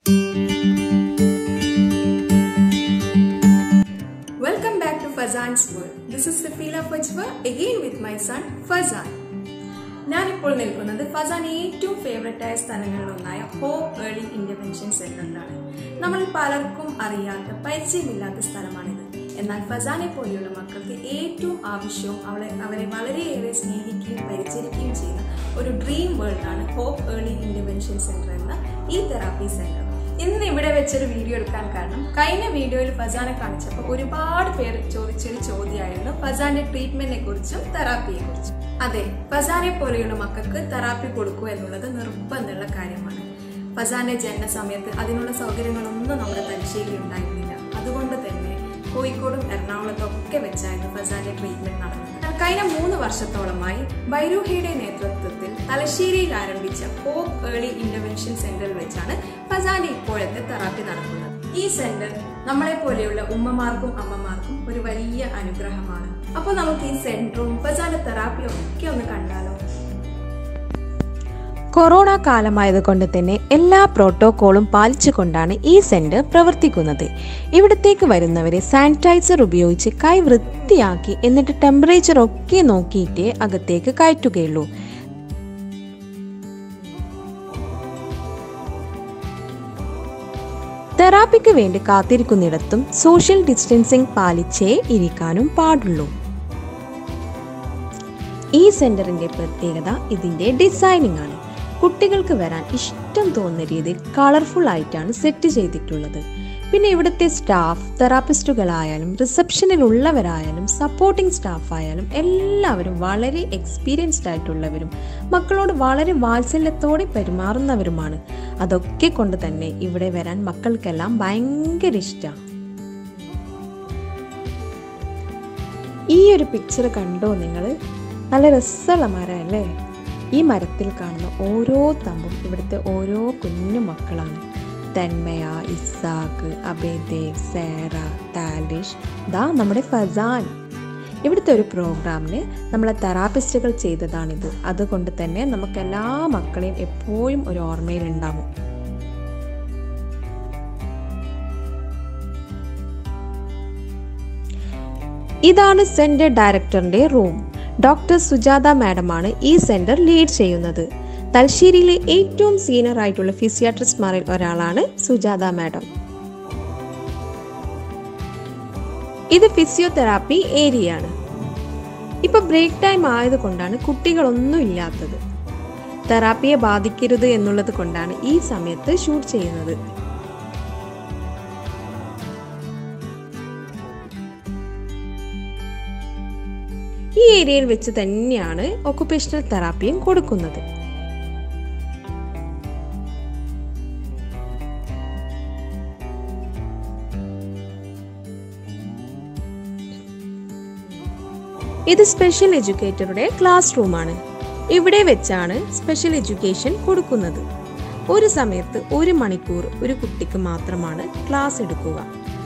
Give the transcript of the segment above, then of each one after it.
Welcome back to Fazan's World. This is Safila Fajwa again with my son Fazan. ഞാനിപ്പോൾ നിൽക്കുന്നത് ഫസാൻ ഏറ്റവും favourite ആയ സ്ഥലങ്ങളിലൊന്നായ ഹോപ്പ് ഏർലി ഇന്റർവെൻഷൻ സെന്ററിലാണ് നമ്മൾ പലർക്കും അറിയാത്ത പരിചയമില്ലാത്ത സ്ഥലമാണിത് എന്നാൽ ഫസാനെ പോലെയുള്ള മക്കൾക്ക് ഏറ്റവും ആവശ്യവും അവളെ അവരെ വളരെയേറെ സ്നേഹിക്കുകയും പരിചരിക്കുകയും ചെയ്യുന്ന ഒരു ഡ്രീം വേൾഡാണ് ഹോപ്പ് ഏർലി ഇന്റർവെൻഷൻ സെന്റർ എന്ന ഈ തെറാപ്പി സെന്റർ ഇന്ന് ഇവിടെ വെച്ചൊരു വീഡിയോ എടുക്കാൻ കാരണം കഴിഞ്ഞ വീഡിയോയിൽ ഫസാനെ കാണിച്ചപ്പോൾ ഒരുപാട് പേര് ചോദിച്ചൊരു ചോദ്യമായിരുന്നു ഫസാന്റെ ട്രീറ്റ്മെന്റിനെ കുറിച്ചും തെറാപ്പിയെ കുറിച്ചും അതെ ഫസാനെ പോലെയുള്ള മക്കൾക്ക് തെറാപ്പി കൊടുക്കുക എന്നുള്ളത് നിർബന്ധമുള്ള കാര്യമാണ് ഫസാന്റെ ജനന സമയത്ത് അതിനുള്ള സൗകര്യങ്ങളൊന്നും നമ്മുടെ തലശ്ശേരി ഉണ്ടായിരുന്നില്ല അതുകൊണ്ട് തന്നെ കോഴിക്കോടും എറണാകുളത്തും ഒക്കെ വെച്ചായിരുന്നു ഫസാന്റെ ട്രീറ്റ്മെന്റ് നടന്നത് കഴിഞ്ഞ മൂന്ന് വർഷത്തോളമായി ബൈരൂഹയുടെ നേതൃത്വത്തിൽ തലശ്ശേരിയിൽ ആരംഭിച്ച ഹോപ്പ് ഏർലി ഇന്റർവെൻഷൻ സെന്ററിൽ വെച്ചാണ് ഫസാന്റെ ഇപ്പോഴത്തെ തെറാപ്പി നടക്കുന്നത് ഈ സെന്റർ നമ്മളെ പോലെയുള്ള ഉമ്മമാർക്കും അമ്മമാർക്കും ഒരു വലിയ അനുഗ്രഹമാണ് അപ്പോൾ നമുക്ക് ഈ സെന്ററും ഫസാന്റെ തെറാപ്പിയും ഒക്കെ ഒന്ന് കണ്ടാലോ കൊറോണ കാലമായതുകൊണ്ട് തന്നെ എല്ലാ പ്രോട്ടോക്കോളും പാലിച്ചുകൊണ്ടാണ് ഈ സെന്റർ പ്രവർത്തിക്കുന്നത് ഇവിടത്തേക്ക് വരുന്നവരെ സാനിറ്റൈസർ ഉപയോഗിച്ച് കൈ വൃത്തിയാക്കി എന്നിട്ട് ടെമ്പറേച്ചർ ഒക്കെ നോക്കിയിട്ടേ അകത്തേക്ക് കയറ്റുകയുള്ളൂ തെറാപ്പിക്ക് വേണ്ടി കാത്തിരിക്കുന്നിടത്തും സോഷ്യൽ ഡിസ്റ്റൻസിംഗ് പാലിച്ചേ ഇരിക്കാനും പാടുള്ളൂ ഈ സെന്ററിന്റെ പ്രത്യേകത ഇതിന്റെ ഡിസൈനിങ് ആണ് കുട്ടികൾക്ക് വരാൻ ഇഷ്ടം തോന്നുന്ന രീതിയിൽ കളർഫുൾ ആയിട്ടാണ് സെറ്റ് ചെയ്തിട്ടുള്ളത് പിന്നെ ഇവിടുത്തെ സ്റ്റാഫ് തെറാപ്പിസ്റ്റുകളായാലും റിസപ്ഷനിൽ ഉള്ളവരായാലും സപ്പോർട്ടിംഗ് സ്റ്റാഫ് ആയാലും എല്ലാവരും വളരെ എക്സ്പീരിയൻസ്ഡ് ആയിട്ടുള്ളവരും മക്കളോട് വളരെ വാത്സല്യത്തോടെ പെരുമാറുന്നവരുമാണ് അതൊക്കെ കൊണ്ട് തന്നെ ഇവിടെ വരാൻ മക്കൾക്കെല്ലാം ഭയങ്കര ഇഷ്ടമാണ് ഈ ഒരു പിക്ചർ കണ്ടോ നിങ്ങൾ നല്ല രസമുള്ള മരം അല്ലേ ഈ മരത്തിൽ കാണുന്ന ഓരോ തമ്പും ഇവിടുത്തെ ഓരോ കുഞ്ഞു മക്കളാണ് തന്മയ ഇസാഖ് അബേദേവ് സേറ താലിഷ് ദാ നമ്മുടെ ഫസാൻ ഇവിടുത്തെ ഒരു പ്രോഗ്രാമിന് നമ്മളെ തെറാപ്പിസ്റ്റുകൾ ചെയ്തതാണിത് അതുകൊണ്ട് തന്നെ നമുക്ക് എല്ലാ മക്കളെയും എപ്പോഴും ഒരു ഓർമ്മയിൽ ഉണ്ടാകും ഇതാണ് സെന്റർ ഡയറക്ടറിന്റെ റൂം ഡോക്ടർ സുജാത മാഡമാണ് ഈ സെന്റർ ലീഡ് ചെയ്യുന്നത് തലശ്ശേരിയിലെ ഏറ്റവും സീനിയർ ആയിട്ടുള്ള ഫിസിയാട്രിസ്റ്റ്മാരിൽ ഒരാളാണ് സുജാത മാഡം ഇത് ഫിസിയോതെറാപ്പി ഏരിയയാണ് ഇപ്പൊ ബ്രേക്ക് ടൈം ആയതുകൊണ്ടാണ് കുട്ടികളൊന്നും ഇല്ലാത്തത് തെറാപ്പിയെ ബാധിക്കരുത് എന്നുള്ളത് കൊണ്ടാണ് ഈ സമയത്ത് ഷൂട്ട് ചെയ്യുന്നത് ഈ ഏരിയയിൽ വെച്ച് തന്നെയാണ് ഒക്കുപേഷണൽ തെറാപ്പിയും കൊടുക്കുന്നത് ഇത് സ്പെഷ്യൽ എഡ്യൂക്കേറ്ററുടെ ക്ലാസ് റൂമാണ് ഇവിടെ വെച്ചാണ് സ്പെഷ്യൽ എഡ്യൂക്കേഷൻ കൊടുക്കുന്നത് ഒരു സമയത്ത് ഒരു മണിക്കൂർ ഒരു കുട്ടിക്ക് മാത്രമാണ് ക്ലാസ് എടുക്കുക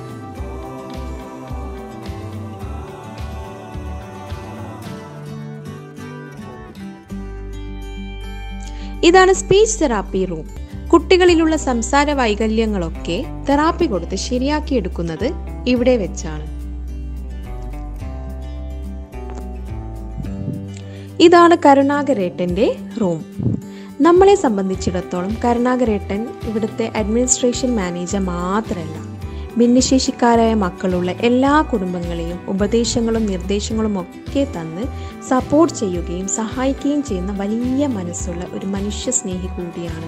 ഇതാണ് സ്പീച്ച് തെറാപ്പി റൂം കുട്ടികളിലുള്ള സംസാര വൈകല്യങ്ങളൊക്കെ തെറാപ്പി കൊടുത്ത് ശരിയാക്കിയെടുക്കുന്നത് ഇവിടെ വെച്ചാണ് ഇതാണ് കരുണാകരേട്ടന്റെ റൂം നമ്മളെ സംബന്ധിച്ചിടത്തോളം കരുണാകരേട്ടൻ ഇവിടുത്തെ അഡ്മിനിസ്ട്രേഷൻ മാനേജർ മാത്രമല്ല ഭിന്നശേഷിക്കാരായ മക്കളുള്ള എല്ലാ കുടുംബങ്ങളെയും ഉപദേശങ്ങളും നിർദ്ദേശങ്ങളും ഒക്കെ തന്ന് സപ്പോർട്ട് ചെയ്യുകയും സഹായിക്കുകയും ചെയ്യുന്ന വലിയ മനസ്സുള്ള ഒരു മനുഷ്യ സ്നേഹി കൂടിയാണ്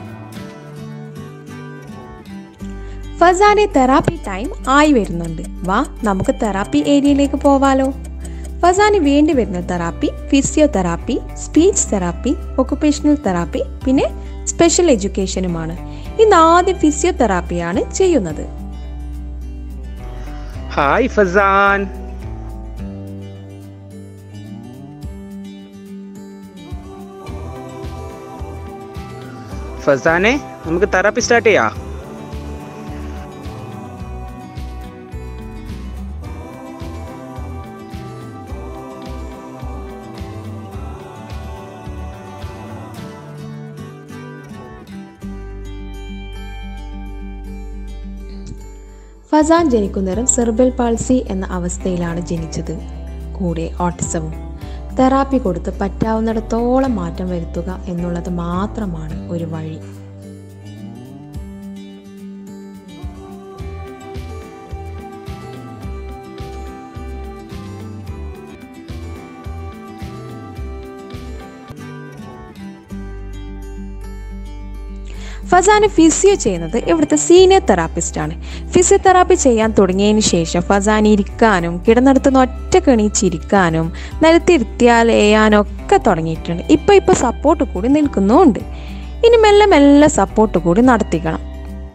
ഫസാനെ തെറാപ്പി ടൈം ആയി വരുന്നുണ്ട് വാ നമുക്ക് തെറാപ്പി ഏരിയയിലേക്ക് പോവാലോ ഫസാന് വേണ്ടി വരുന്ന therapy physiotherapy speech therapy occupational therapy പിന്നെ സ്പെഷ്യൽ എഡ്യൂക്കേഷനുമാണ് ഇന്ന് ആദ്യം ഫിസിയോതെറാപ്പിയാണ് ചെയ്യുന്നത് ഹായ് ഫസാൻ ഫസാനെ നമുക്ക് തെറാപ്പി സ്റ്റാർട്ട് ചെയ്യാം ഫസാൻ ജനിക്കുന്നേരം സെർബൽ പാൾസി എന്ന അവസ്ഥയിലാണ് ജനിച്ചത് കൂടെ ഓട്ടിസവും തെറാപ്പി കൊടുത്ത് പറ്റാവുന്നിടത്തോളം മാറ്റം വരുത്തുക എന്നുള്ളത് മാത്രമാണ് ഒരു വഴി ഫസാന് ഫിസിയോ ചെയ്യുന്നത് ഇവിടുത്തെ സീനിയർ തെറാപ്പിസ്റ്റ് ആണ് ഫിസിയോതെറാപ്പി ചെയ്യാൻ തുടങ്ങിയതിന് ശേഷം ഫസാൻ ഇരിക്കാനും കിടന്നെടുത്തുനിന്ന് ഒറ്റ കെണീച്ചിരിക്കാനും നിലത്തിരുത്തിയാൽ ചെയ്യാനും ഒക്കെ തുടങ്ങിയിട്ടുണ്ട് ഇപ്പം ഇപ്പം സപ്പോർട്ട് കൂടി നിൽക്കുന്നുമുണ്ട് ഇനി മെല്ലെ മെല്ലെ സപ്പോർട്ട് കൂടി നടത്തിക്കണം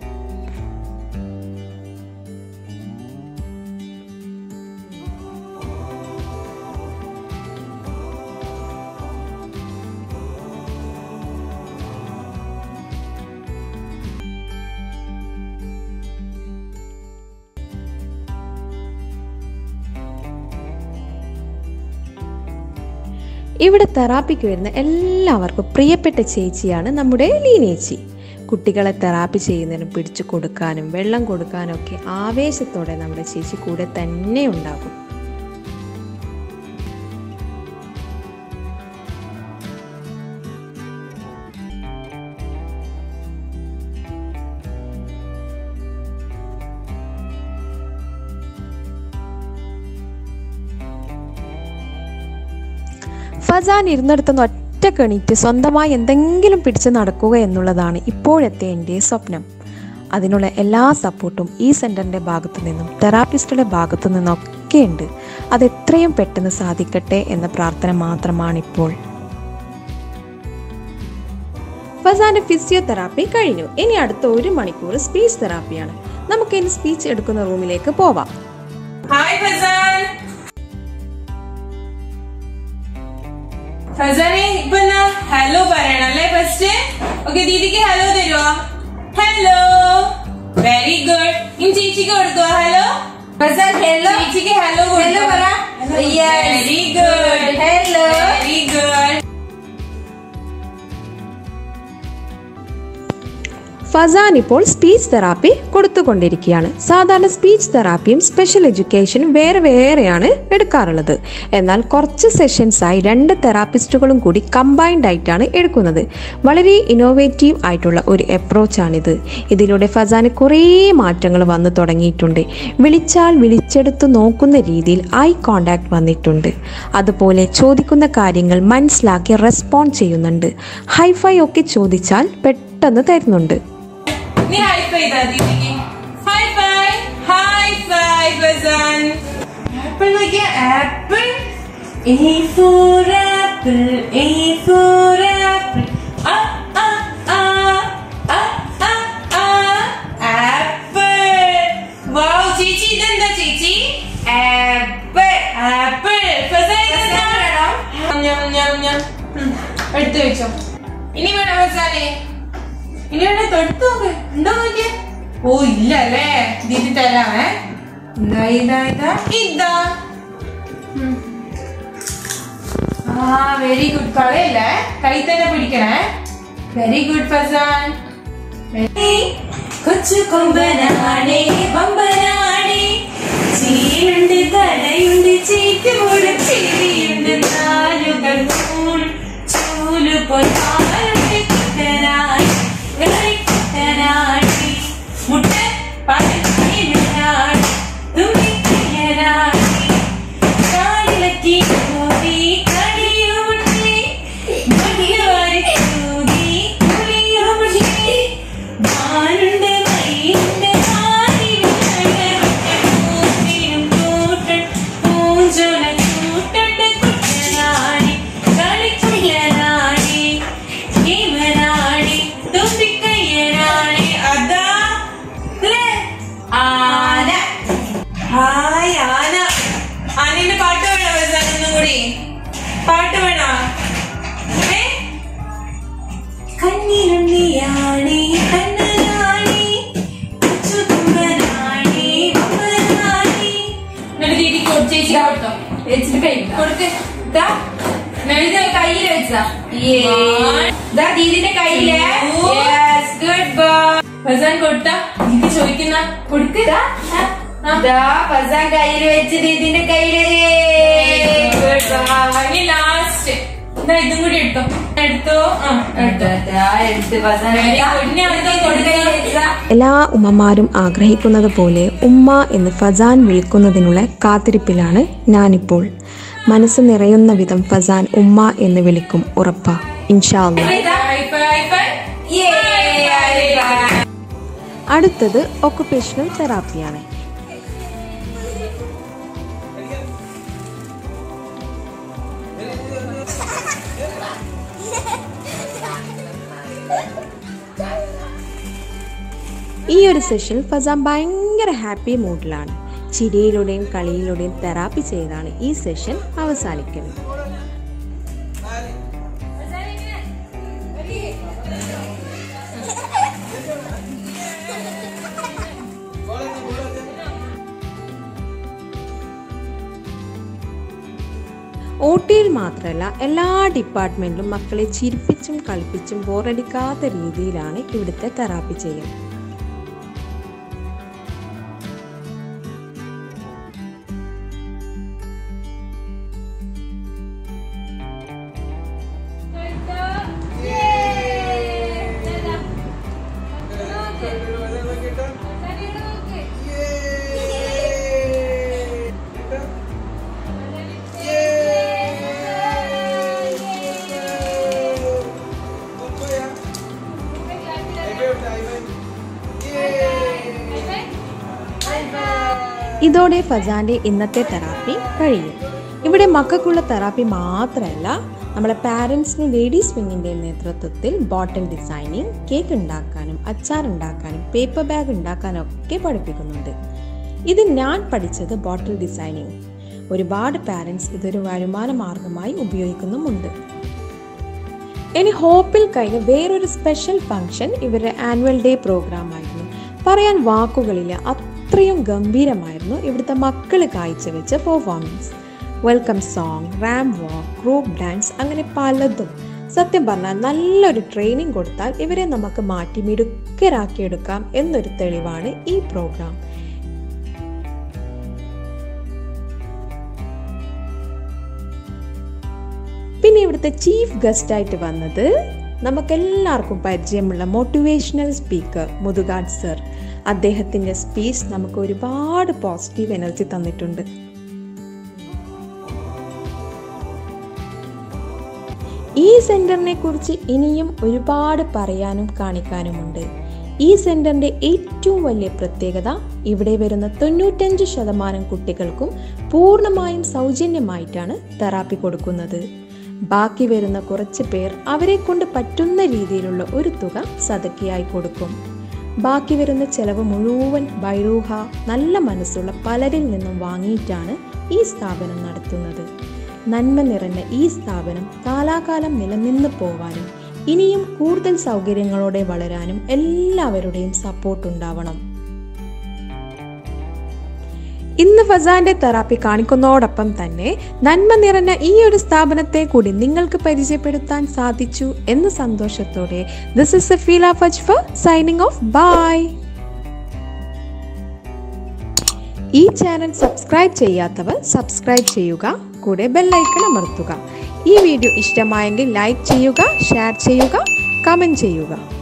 ഇവിടെ തെറാപ്പിക്ക് വരുന്ന എല്ലാവർക്കും പ്രിയപ്പെട്ട ചേച്ചിയാണ് നമ്മുടെ ലീനേച്ചി കുട്ടികളെ തെറാപ്പി ചെയ്യുന്നതിനും പിടിച്ചു കൊടുക്കാനും വെള്ളം കൊടുക്കാനും ഒക്കെ ആവേശത്തോടെ നമ്മുടെ ചേച്ചി കൂടെ തന്നെ ഉണ്ടാകും ഫസാൻ ഇരുന്നിടത്തുനിന്ന് ഒറ്റ കെണീറ്റ് സ്വന്തമായി എന്തെങ്കിലും പിടിച്ച് നടക്കുക എന്നുള്ളതാണ് ഇപ്പോഴത്തെ എൻ്റെ സ്വപ്നം അതിനുള്ള എല്ലാ സപ്പോർട്ടും ഈ സെൻറ്ററിൻ്റെ ഭാഗത്തു നിന്നും തെറാപ്പിസ്റ്റുടെ ഭാഗത്തു നിന്നൊക്കെ ഉണ്ട് അത് എത്രയും പെട്ടെന്ന് സാധിക്കട്ടെ എന്ന പ്രാർത്ഥന മാത്രമാണിപ്പോൾ ഫസാന്റെ ഫിസിയോതെറാപ്പി കഴിഞ്ഞു ഇനി അടുത്ത ഒരു മണിക്കൂർ സ്പീച്ച് തെറാപ്പിയാണ് നമുക്ക് ഇനി സ്പീച്ച് എടുക്കുന്ന റൂമിലേക്ക് പോവാം ഹായ് ഫസാൻ ഫസാനെ ഇപ്പൊ എന്നാ ഹലോ പറയണം അല്ലേ ഫസ്റ്റ് ഓക്കെ ദീദിക്ക് ഹലോ തരുമോ ഹലോ വെരി ഗുഡ് ഇനി ചേച്ചിക്ക് കൊടുക്കുവോ ഹലോ ഫസാൻ ഹലോ ചേച്ചിക്ക് ഹലോ ഹലോ പറ very good hello very good Fazan ഇപ്പോൾ സ്പീച്ച് തെറാപ്പി കൊടുത്തുകൊണ്ടിരിക്കുകയാണ് സാധാരണ സ്പീച്ച് തെറാപ്പിയും സ്പെഷ്യൽ എഡ്യൂക്കേഷനും വേറെ വേറെയാണ് എടുക്കാറുള്ളത് എന്നാൽ കുറച്ച് സെഷൻസായി രണ്ട് തെറാപ്പിസ്റ്റുകളും കൂടി കമ്പൈൻഡ് ആയിട്ടാണ് എടുക്കുന്നത് വളരെ ഇന്നോവേറ്റീവ് ആയിട്ടുള്ള ഒരു അപ്രോച്ചാണിത് ഇതിലൂടെ ഫസാന് കുറേ മാറ്റങ്ങൾ വന്നു തുടങ്ങിയിട്ടുണ്ട് വിളിച്ചാൽ വിളിച്ചെടുത്ത് നോക്കുന്ന രീതിയിൽ ഐ കോണ്ടാക്ട് വന്നിട്ടുണ്ട് അതുപോലെ ചോദിക്കുന്ന കാര്യങ്ങൾ മനസ്സിലാക്കി റെസ്പോണ്ട് ചെയ്യുന്നുണ്ട് ഹൈഫൈ ഒക്കെ ചോദിച്ചാൽ പെട്ടെന്ന് തരുന്നുണ്ട് നീ ഹൈ ഫൈ ചെയ്താ ദീദിക്ക് high five high five Fazan apple നോക്കിയ apple A four apple A four ആപ്പിൾ ആ ആ ആ ആ ആ ആ ആപ്പിൾ വാവ് ചേച്ചി ഇതെന്താ ചേച്ചി ആപ്പിൾ ആപ്പിൾ ഫസാൻ ഇതെന്താ ഞാൻ ഞാൻ ഞാൻ എടുത്തു വെച്ചോ ഇനി വേണം ഫസാനെ ഇനി വേണേ തൊടുത്ത് നോക്ക് ഉണ്ടോ നോക്കിയേ ഓ ഇല്ല അല്ലേ ദീദി തരാമേ ഇതാ ഇതാ ഇതാ ഇതാ ഉം. ആ വെരി ഗുഡ് കളയല്ലേ കൈ തന്നെ പിടിക്കണേ വെരി ഗുഡ് ഫസാൻ കൊച്ചു കൊമ്പനാണേ ബമ്പനാണേ ചീലുണ്ട് തലയുണ്ട് ചീറ്റുമുണ്ട് ചിരിയുണ്ട് നാലുകൾ മൂന്ന് ചൂല് പൊന്നാളുണ്ട് കുട്ടനായി കുട്ടനാടി മുട്ട പാടി തുമ്പിക്കയനാടി കാടിലെത്തി കൂടി കടിയുമുട്ടി മുടിയോരി കൂടി കുളിയുമുട്ടി മാനുണ്ട് മയിലുണ്ട് പൂത്തിനും കൂട്ടൻ പൂഞ്ചോല കൂട്ടണ്ട് കുട്ടനാടി കളിക്കുള്ളനാടി ഇവനാടി തുമ്പിക്കയ്യനാടി അതാ ല്ലേ? ആന ഹായ് ആന ആനയുടെ പാട്ട് വേണോ വെച്ചാൽ ഒന്നും കൂടി പാട്ട് വേണോ ഏ? കണ്ണിലുണ്ണിയാണി കണ്ണനാണി ചുതുമ്പനാണി അമ്പനാണി എന്നിട്ട് ദീദി കൊടു- ചേച്ചി കൊടുത്തോ ചേച്ചിട്ട് കൈ കൊടുക്ക് ദാ മെഴുത കയ്യിൽ വെച്ചാ ദീദിന്റെ കയ്യില് ഗുഡ് ബോയ് ഫസാൻ കൊടുത്ത എനിക്ക് ചോദിക്കുന്ന കൊടുക്കുക ദാ ഫസാൻ കയ്യിൽ വെച്ചത് ഇതിന്റെ കയ്യില് ഇനി ലാസ്റ്റ് എന്നാ ഇതും കൂടി എടുത്തോ എടുത്തോ ആ എടുത്തോ ദാ എടുത്ത് ഫസാൻ Very good. ഇനി അടുത്ത കൊടുക്കുക എല്ലാ ഉമ്മമാരും ആഗ്രഹിക്കുന്നത് പോലെ ഉമ്മ എന്ന് ഫസാൻ വിളിക്കുന്നതിനുള്ള കാത്തിരിപ്പിലാണ് ഞാനിപ്പോൾ മനസ്സ് നിറയുന്ന വിധം ഫസാൻ ഉമ്മ എന്ന് വിളിക്കും ഉറപ്പ ഇൻഷാ അല്ലാ High five, high five. അടുത്തത് ഒക്കുപേഷണൽ തെറാപ്പിയാണ് ഈ ഒരു സെഷൻ ഫസാൻ ഭയങ്കര ഹാപ്പി മൂഡിലാണ് ചിരിയിലൂടെയും കളിയിലൂടെയും തെറാപ്പി ചെയ്താണ് ഈ സെഷൻ അവസാനിക്കുന്നത് ഒ ടിയിൽ മാത്രമല്ല എല്ലാ ഡിപ്പാർട്ട്മെന്റിലും മക്കളെ ചിരിപ്പിച്ചും കളിപ്പിച്ചും ബോറടിക്കാത്ത രീതിയിലാണ് ഇവിടുത്തെ തെറാപ്പി ചെയ്യൽ ഇതോടെ ഫജാന്റെ ഇന്നത്തെ തെറാപ്പി കഴിയും ഇവിടെ മക്കൾക്കുള്ള തെറാപ്പി മാത്രമല്ല നമ്മളെ പാരൻസിനും ലേഡീസ് വിങ്ങിൻ്റെ നേതൃത്വത്തിൽ ബോട്ടിൽ ഡിസൈനിങ് കേക്ക് ഉണ്ടാക്കാനും അച്ചാർ ഉണ്ടാക്കാനും പേപ്പർ ബാഗ് ഉണ്ടാക്കാനും ഒക്കെ പഠിപ്പിക്കുന്നുണ്ട് ഇത് ഞാൻ പഠിച്ചത് ബോട്ടിൽ ഡിസൈനിങ് ഒരുപാട് പാരൻസ് ഇതൊരു വരുമാന മാർഗമായി ഉപയോഗിക്കുന്നുമുണ്ട് ഇനി ഹോപ്പിൽ കഴിഞ്ഞ വേറൊരു സ്പെഷ്യൽ ഫംഗ്ഷൻ ഇവരുടെ ആനുവൽ ഡേ പ്രോഗ്രാം ആയിരുന്നു പറയാൻ വാക്കുകളില്ല അത്രയും ഗംഭീരമായിരുന്നു ഇവിടുത്തെ മക്കൾ കാഴ്ചവെച്ച performance welcome song ramp walk group dance അങ്ങനെ പലതും സത്യം പറഞ്ഞാൽ നല്ലൊരു ട്രെയിനിങ് കൊടുത്താൽ ഇവരെ നമുക്ക് മാറ്റി മിടുക്കരാക്കിയെടുക്കാം എന്നൊരു തെളിവാണ് ഈ പ്രോഗ്രാം പിന്നെ ഇവിടുത്തെ ചീഫ് ഗസ്റ്റ് ആയിട്ട് വന്നത് നമുക്കെല്ലാവർക്കും പരിചയമുള്ള മോട്ടിവേഷണൽ സ്പീക്കർ മുതുകാട് സർ അദ്ദേഹത്തിൻ്റെ സ്പീച്ച് നമുക്ക് ഒരുപാട് പോസിറ്റീവ് എനർജി തന്നിട്ടുണ്ട് ഈ സെന്ററിനെ കുറിച്ച് ഇനിയും ഒരുപാട് പറയാനും കാണിക്കാനുമുണ്ട് ഈ സെന്ററിന്റെ ഏറ്റവും വലിയ പ്രത്യേകത ഇവിടെ വരുന്ന തൊണ്ണൂറ്റഞ്ച് ശതമാനം കുട്ടികൾക്കും പൂർണ്ണമായും സൗജന്യമായിട്ടാണ് തെറാപ്പി കൊടുക്കുന്നത് ബാക്കി വരുന്ന കുറച്ച് പേർ അവരെ കൊണ്ട് പറ്റുന്ന രീതിയിലുള്ള ഒരു തുക സതക്കിയായി കൊടുക്കും ബാക്കി വരുന്ന ചെലവ് മുഴുവൻ ബൈറൂഹ നല്ല മനസ്സുള്ള പലരിൽ നിന്നും വാങ്ങിയിട്ടാണ് ഈ സ്ഥാപനം നടത്തുന്നത് നന്മ നിറഞ്ഞ ഈ സ്ഥാപനം കാലാകാലം നിലനിന്ന് പോവാനും ഇനിയും കൂടുതൽ സൗകര്യങ്ങളോടെ വളരാനും എല്ലാവരുടെയും സപ്പോർട്ട് ഉണ്ടാവണം ഇന്ന് ഫസാന്റെ തെറാപ്പി കാണിക്കുന്നതോടൊപ്പം തന്നെ നന്മ നിറഞ്ഞ ഈ ഒരു സ്ഥാപനത്തെ കൂടി നിങ്ങൾക്ക് പരിചയപ്പെടുത്താൻ സാധിച്ചു എന്ന സന്തോഷത്തോടെ ദിസ് ഇസ് സഫീല ഫജ്ഫ സൈനിങ് ഓഫ് ബൈ ഈ ചാനൽ സബ്സ്ക്രൈബ് ചെയ്യാത്തവർ സബ്സ്ക്രൈബ് ചെയ്യുക കൂടെ ബെല്ലൈക്കൺ അമർത്തുക ഈ വീഡിയോ ഇഷ്ടമായെങ്കിൽ ലൈക്ക് ചെയ്യുക ഷെയർ ചെയ്യുക കമൻറ്റ് ചെയ്യുക